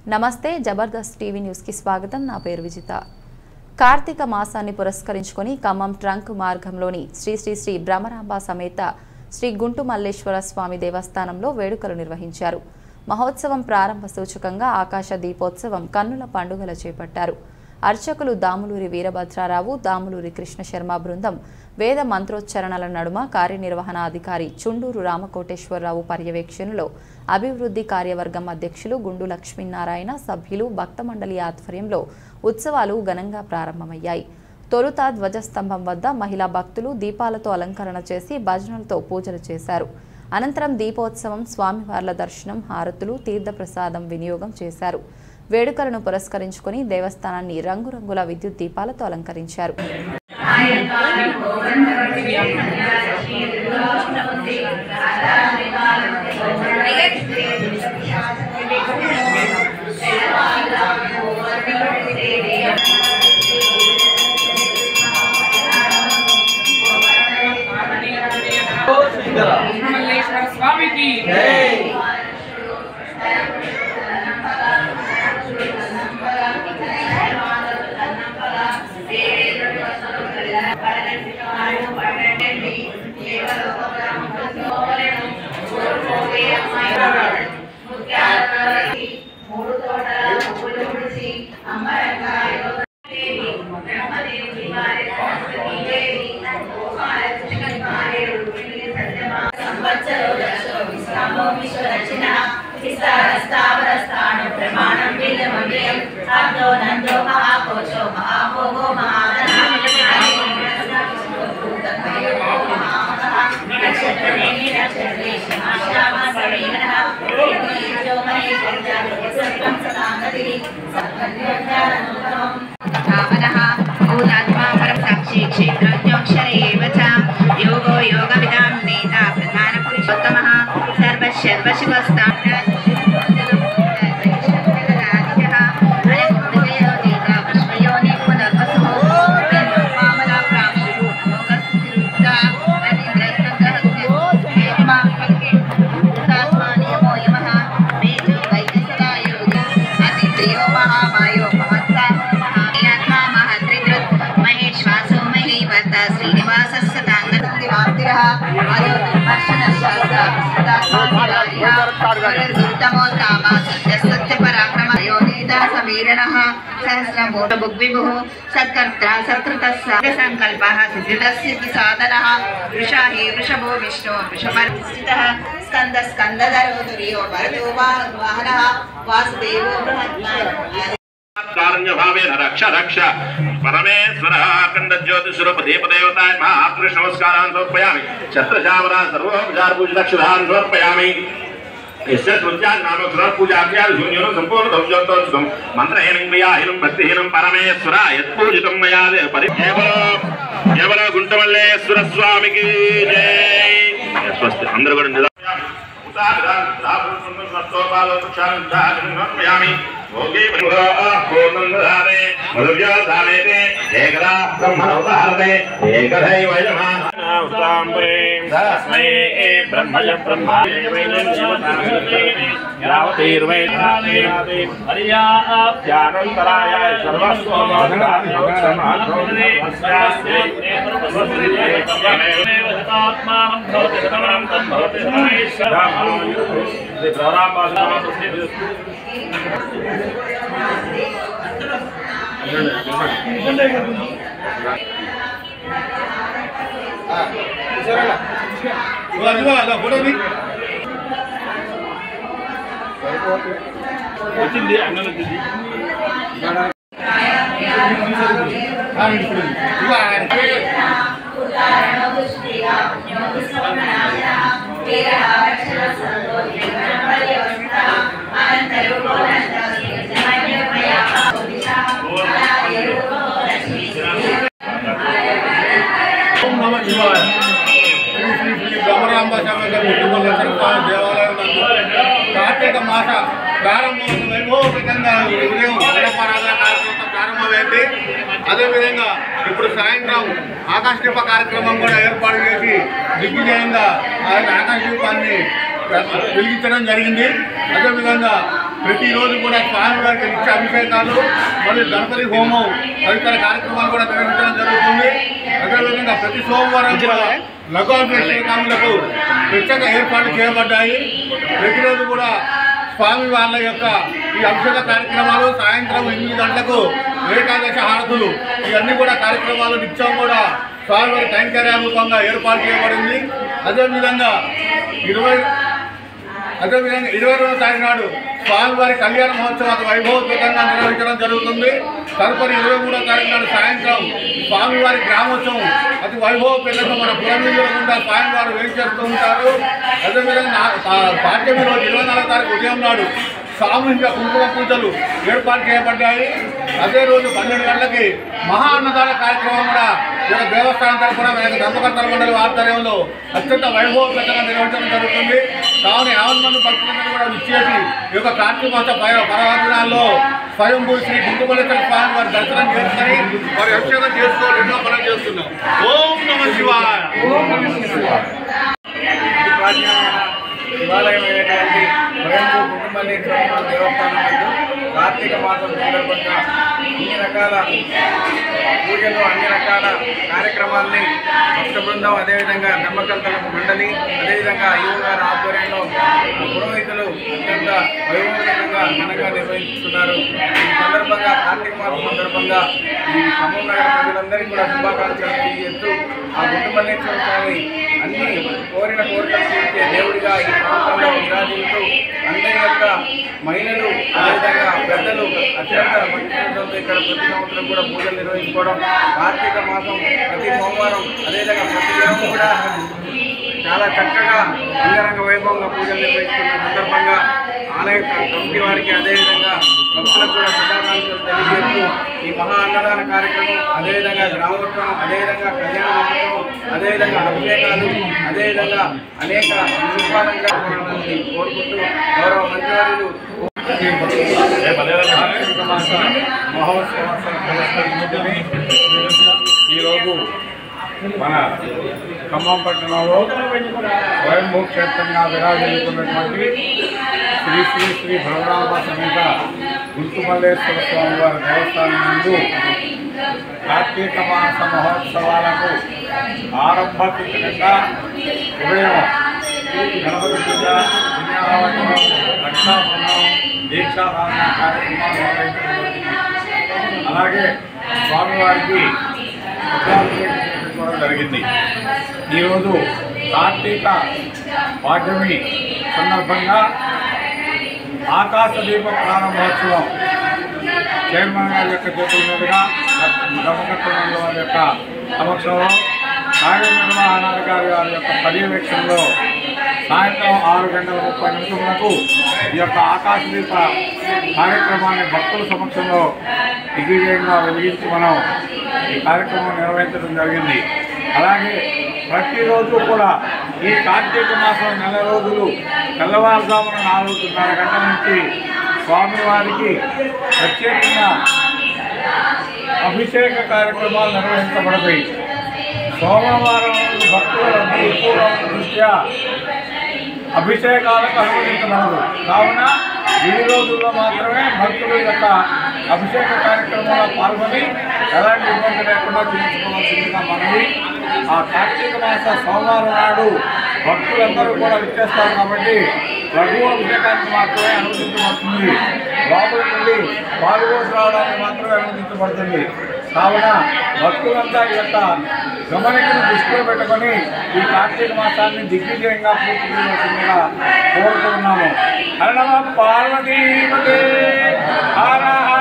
నమస్తే జబర్దస్త్ టీవీ న్యూస్కి స్వాగతం నా పేరు విజిత కార్తీక మాసాన్ని పురస్కరించుకొని ఖమ్మం ట్రంక్ మార్గంలోని శ్రీ శ్రీ శ్రీ భ్రమరాంబ సమేత శ్రీ గుంటు మల్లేశ్వర స్వామి దేవస్థానంలో వేడుకలు నిర్వహించారు మహోత్సవం ప్రారంభ సూచకంగా ఆకాశ దీపోత్సవం కన్నుల పండుగల చేపట్టారు అర్చకులు దాములూరి వీరభద్రారావు దాములూరి కృష్ణ శర్మ బృందం వేద మంత్రోచ్చరణల నడుమ కార్యనిర్వహణాధికారి చుండూరు రామకోటేశ్వరరావు పర్యవేక్షణలో అభివృద్ధి కార్యవర్గం అధ్యక్షులు గుండు లక్ష్మీనారాయణ సభ్యులు భక్త మండలి ఆధ్వర్యంలో ఉత్సవాలు ఘనంగా ప్రారంభమయ్యాయి తొలుత ధ్వజస్తంభం వద్ద మహిళా భక్తులు దీపాలతో అలంకరణ చేసి భజనలతో పూజలు చేశారు అనంతరం దీపోత్సవం స్వామివార్ల దర్శనం హారతులు తీర్థప్రసాదం వినియోగం చేశారు వేడుకలను పురస్కరించుకొని దేవస్థానాన్ని రంగురంగుల విద్యుత్ దీపాలతో అలంకరించారు మల్లేశ్వర స్వామికి भावनः भूतात्मा परसाक्षी क्षेत्रज्ञोऽक्षर एव च योगो योगविदां नेता प्रधानपुरुषोत्तमः सर्वश्यर्वशिवस्तात्मयो महामायो महात्मा महात्रिकृत् महेश्वासो महीवर्ता श्रीनिवासः सताङ्गतिवार्तिरः आयोधर्मर्शनशास्त्रात्मोत्तमोत्तामा सत्यसत्यपराक्रमयो नेता समीरणः सहस्रमूढभुग्विभुः सत्कर्ता सत्कृतः सङ्कल्पः सिद्धितस्य साधनः वृषा हि वृषभो विष्णु वृषभर्स्थितः स्कन्द स्कन्दधरो तुर्यो भरतो वाहनः वासुदेवो बृहत्नाथ కారణ్యభావేన రక్ష రక్ష పరమేశ్వర అఖండ జ్యోతి స్వరూప దీపదేవతాయ మహాకృష్ణ నమస్కారాన్ని సమర్పయామి ఛత్రశామరా సర్వోపచార పూజితక్షరాన్ని సమర్పయామి యస్య స్మృత్యాది నామస్వర పూజాభ్యాది శూన్యం సంపూర్ణ ధ్వంజోత్తోత్సుకం మంత్రహీనం క్రియాహీనం భక్తిహీనం పరమేశ్వర యత్పూజితం మయా దే పరి కేవల కేవల గుంటమల్లేశ్వర స్వామికి జై స్వస్తి అందరూ కూడా నిదా సమర్పయామి భోగే పూర్ణందారే మధుర్యోధానేతే ఏకదా బ్రహ్మణోదాహరతే ఏకదైవ యజమానస్తాంబరే తస్మై బ్రహ్మజ బ్రహ్మ యావతీర్వైధ్యానంతరాయ వచ్చింది అన్నం వచ్చింది బ్రహ్మరాంబ సమేత ముట్టుమల్లేశ్వర స్వామి దేవాలయం నందు కార్తీక మాస ప్రారంభం వైభవపేతంగా ఉదయం గణపారాధన కార్యక్రమం ప్రారంభమైంది అదేవిధంగా ఇప్పుడు సాయంత్రం ఆకాశదీప కార్యక్రమం కూడా ఏర్పాటు చేసి దిగ్విజయంగా ఆ ఆకాశదీపాన్ని వెలిగించడం జరిగింది అదేవిధంగా ప్రతిరోజు కూడా స్వామివారికి నిత్య అభిషేకాలు మరియు గణపతి హోమం తదితర కార్యక్రమాలు కూడా నిర్వహించడం జరుగుతుంది అదేవిధంగా ప్రతి సోమవారం కూడా లఘు అభిషేకాలకు ప్రత్యేక ఏర్పాట్లు చేయబడ్డాయి ప్రతిరోజు కూడా స్వామి వాళ్ళ యొక్క ఈ అభిషేక కార్యక్రమాలు సాయంత్రం ఎనిమిది గంటలకు ఏకాదశ హారతులు ఇవన్నీ కూడా కార్యక్రమాలు నిత్యం కూడా స్వామివారి కైంకర్యారూపంగా ఏర్పాటు చేయబడింది అదేవిధంగా ఇరవై అదేవిధంగా ఇరవై రెండవ తారీఖు నాడు స్వామివారి కళ్యాణ మహోత్సవాలు వైభవోపేతంగా నిర్వహించడం జరుగుతుంది తదుపరి ఇరవై మూడవ తారీఖు నాడు సాయంత్రం స్వామివారి గ్రామోత్సవం అతి వైభవపేతంగా మన పురమిందుల గుండా స్వామివారు వేయించేస్తూ ఉంటారు అదేవిధంగా నా- ఆ పాఠ్యమి రోజు ఇరవై నాలుగో తారీఖు ఉదయం నాడు సామూహిక కుంకుమ పూజలు ఏర్పాటు చేయబడ్డాయి అదే రోజు పన్నెండు గంటలకి మహా అన్నదాన కార్యక్రమం కూడా ఈ యొక్క దేవస్థానం తరఫున మన యొక్క దంపకర్తల మండలి ఆధ్వర్యంలో అత్యంత వైభవపేతంగా నిర్వహించడం జరుగుతుంది కావున యావన్ మంది భక్తులందరూ కూడా విచ్చేసి ఈ యొక్క కార్తీక మాస పర్వ పర్వదినాల్లో స్వయంభూ శ్రీ గుంటుమల్లేశ్వర స్వామి వారి దర్శనం చేసుకొని వారి అభిషేకం చేసుకోవాలి ఎన్నో పనులు చేస్తున్నాం ఓం నమ శివాయ అతి ప్రాచీనమైన శివాలయమైనటువంటి స్వయంభూ గుండుమల్లేశ్వర దేవస్థానం నందు కార్తీక మాసం సందర్భంగా అన్ని రకాల పూజలు అన్ని రకాల కార్యక్రమాల్ని భక్త బృందం అదేవిధంగా నమ్మకంతల మండలి అదేవిధంగా అయ్యో గారి ఆధ్వర్యంలో పురోహితులు అత్యంత వైభవంతంగా ఘనంగా నిర్వహిస్తున్నారు ఈ సందర్భంగా కార్తీక మాసం సందర్భంగా ఈ ఖమ్మం నగర ప్రజలందరికీ కూడా శుభాకాంక్షలు తెలియజేస్తూ ఆ గుంటుమల్లేశ్వర స్వామి అన్ని కోరిన కోరికలు తీర్చే దేవుడిగా ఈ ప్రాంతంలో విరాజిల్లుతూ అందరి యొక్క మహిళలు అదేవిధంగా పెద్దలు అత్యంత భక్తితో ఇక్కడ ప్రతి సంవత్సరం కూడా పూజలు నిర్వహించుకోవడం కార్తీక మాసం ప్రతి సోమవారం అదేవిధంగా ప్రతి దినం కూడా చాలా చక్కగా అంగరంగ వైభవంగా పూజలు నిర్వహిస్తున్న సందర్భంగా ఆలయ కమిటీ వారికి అదేవిధంగా భక్తులకు కూడా శుభాకాంక్షలు తెలియజేస్తూ ఈ మహా అన్నదాన కార్యక్రమం అదేవిధంగా గ్రామోత్సవం అదేవిధంగా కళ్యాణ మహోత్సవం అదేవిధంగా అభిషేకాలు అదేవిధంగా అనేక శుభాలంగా కోరుకుంటూ గౌరవ మంత్రివర్యులు కార్తీక మాస మహోత్సవాన్ని పురస్కరించుకొని ఈరోజు మన ఖమ్మం పట్టణంలో స్వయంభూ క్షేత్రంగా విరాజిల్లుతున్నటువంటి శ్రీ శ్రీ శ్రీ భ్రమరాంబ సమేత గుంటుమల్లేశ్వర స్వామి వారి దేవస్థానం నందు కార్తీక మాస మహోత్సవాలకు ఆరంభ సూచకంగా ఉదయం గణపతి పూజ పుణ్యారావణం రక్షాబంధనం దీక్షాధారణ కార్యక్రమాలు నిర్వహించడం జరిగింది. అలాగే స్వామివారికి పట్టాభిషేకం చేయించుకోవడం జరిగింది ఈరోజు కార్తీక పాఠ్యమి సందర్భంగా ఆకాశ దీప ప్రారంభోత్సవం చైర్మన్ గారి యొక్క చేతుల మీదుగా ధర్మకర్తల వారి యొక్క సమక్షంలో కార్యనిర్వహణాధికారి గారి యొక్క పర్యవేక్షణలో సాయంత్రం ఆరు గంటల ముప్పై నిమిషములకు ఈ యొక్క ఆకాశ దీప కార్యక్రమాన్ని భక్తుల సమక్షంలో దిగ్విజయంగా వెలిగించి మనం ఈ కార్యక్రమం నిర్వహించడం జరిగింది అలాగే ప్రతిరోజు కూడా ఈ కార్తీక మాసం నెల రోజులు తెల్లవారుజామున నాలుగున్నర గంటల నుంచి స్వామివారికి ప్రత్యేకంగా అభిషేక కార్యక్రమాలు నిర్వహించబడతాయి సోమవారం రోజు భక్తుల రద్దీ ఎక్కువగా ఉన్న దృష్ట్యా అభిషేకాలకు అనుమతించబడదు కావున ఈ రోజుల్లో మాత్రమే భక్తుల యొక్క అభిషేక కార్యక్రమంలో పాల్గొని ఎలాంటి ఇబ్బంది లేకుండా చేయించుకోవాల్సిందిగా మనవి ఆ కార్తీక మాస సోమవారం నాడు భక్తులందరూ కూడా విచ్చేస్తారు కాబట్టి లఘు అభిషేకానికి మాత్రమే అనుమతించబడుతుంది లోపలికి వెళ్ళి పాల్గొని రావడానికి మాత్రమే అనుమతించబడుతుంది కావున భక్తులంతా ఈ యొక్క గమనికను దృష్టిలో పెట్టుకొని ఈ కార్తీక మాసాన్ని దిగ్విజయంగా పూర్తి చేయవలసిందిగా కోరుతున్నాము హర నమ పార్వతీపతే హర హర